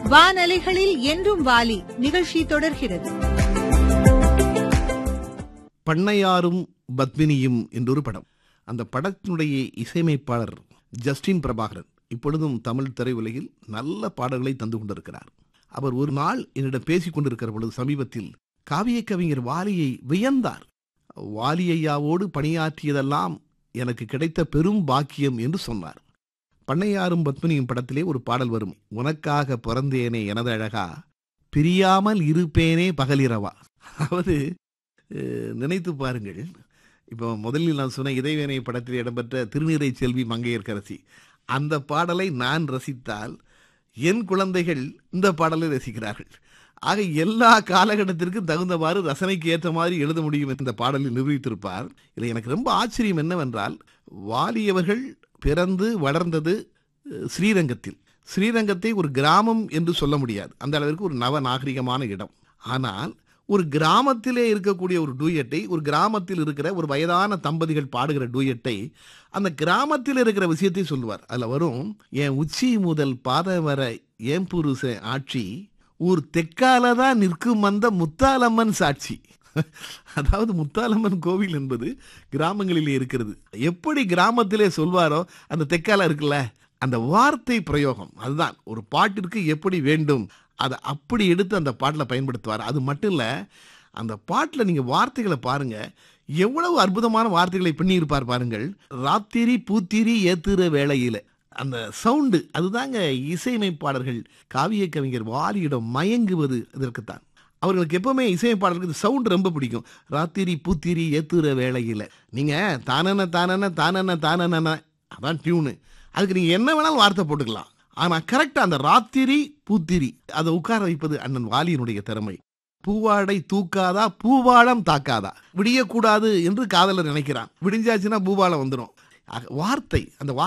வானலைகளில் என்றும் வாலி நிகழ்ச்சி தொடர்கிறது பண்ணையாரும் பத்மினியும் என்றொரு படம் அந்த படத்தினுடைய இசையமைப்பாளர் ஜஸ்டின் பிரபாகரன் இப்பொழுதும் தமிழ் திரையுலகில் நல்ல பாடல்களை தந்து கொண்டிருக்கிறார் அவர் ஒரு நாள் என்னிடம் பேசிக் கொண்டிருக்கிற பொழுது சமீபத்தில் காவிய கவிஞர் வாலியை வியந்தார் வாலியையாவோடு பணியாற்றியதெல்லாம் எனக்கு கிடைத்த பெரும் பாக்கியம் என்று சொன்னார் பண்ணையாரும் பத்மினியும் படத்திலே ஒரு பாடல் வரும் உனக்காக பிறந்தேனே எனது அழகா பிரியாமல் இருப்பேனே பகலிரவா அதாவது அஹ், நினைத்து பாருங்கள் இப்போ முதலில் நான் சொன்ன இறைவேனை படத்தில் இடம்பெற்ற திருநீரை செல்வி மங்கையர்க்கரசி அந்த பாடலை நான் ரசித்தால் என் குழந்தைகள் இந்த பாடலை ரசிக்கிறார்கள் ஆக எல்லா காலகட்டத்திற்கும் தகுந்தவாறு ரசனைக்கு ஏற்ற மாதிரி எழுத முடியும் இந்த பாடலில் நிரூபித்திருப்பார் இதில் எனக்கு ரொம்ப ஆச்சரியம் என்னவென்றால் வாலியவர்கள் பிறந்து வளர்ந்தது அஹ், ஸ்ரீரங்கத்தில் ஸ்ரீரங்கத்தை ஒரு கிராமம் என்று சொல்ல முடியாது அந்த அளவிற்கு ஒரு நவ நாகரிகமான இடம் ஆனால் ஒரு கிராமத்திலே இருக்கக்கூடிய ஒரு டூயட்டை ஒரு கிராமத்தில் இருக்கிற ஒரு வயதான தம்பதிகள் பாடுகிற டூயட்டை அந்த கிராமத்தில் இருக்கிற விஷயத்தை சொல்லுவார் அதில் வரும் என் உச்சி முதல் பாதம் வர ஏன் புருஷ ஆட்சி ஊர் தெற்கால தான் நிற்கும் அந்த முத்தாலம்மன் சாட்சி அதாவது முத்தாலம்மன் கோவில் என்பது கிராமங்களிலே இருக்கிறது எப்படி கிராமத்திலே சொல்வாரோ அந்த தெற்கால இருக்குல்ல அந்த வார்த்தை பிரயோகம் அதுதான் ஒரு பாட்டிற்கு எப்படி வேண்டும் அதை அப்படி எடுத்து அந்த பாட்டில் பயன்படுத்துவார் அது மட்டும் இல்லை அந்த பாட்டில் நீங்கள் வார்த்தைகளை பாருங்க எவ்வளவு அற்புதமான வார்த்தைகளை பின்னியிருப்பார் பாருங்கள் ராத்திரி பூத்திரி ஏத்துற வேளையில் அந்த சவுண்டு அதுதாங்க இசையமைப்பாளர்கள் காவிய கவிஞர் வாலியிடம் மயங்குவது இதற்குத்தான் அவர்களுக்கு எப்பவுமே இசையமைப்பாளர்களுக்கு சவுண்ட் ரொம்ப பிடிக்கும் ராத்திரி பூத்திரி ஏத்துற வேளையில் நீங்கள் தானன தானன தானன தானன அதான் டியூனு அதுக்கு நீங்கள் என்ன வேணாலும் வார்த்தை போட்டுக்கலாம் ஆனால் கரெக்டாக அந்த ராத்திரி பூத்திரி அதை உட்கார வைப்பது அண்ணன் வாலியினுடைய திறமை பூவாடை தூக்காதா பூவாளம் தாக்காதா விடியக்கூடாது என்று காதலர் நினைக்கிறான் விடிஞ்சாச்சுன்னா பூவாளம் வந்துடும் வார்த்தை அந்த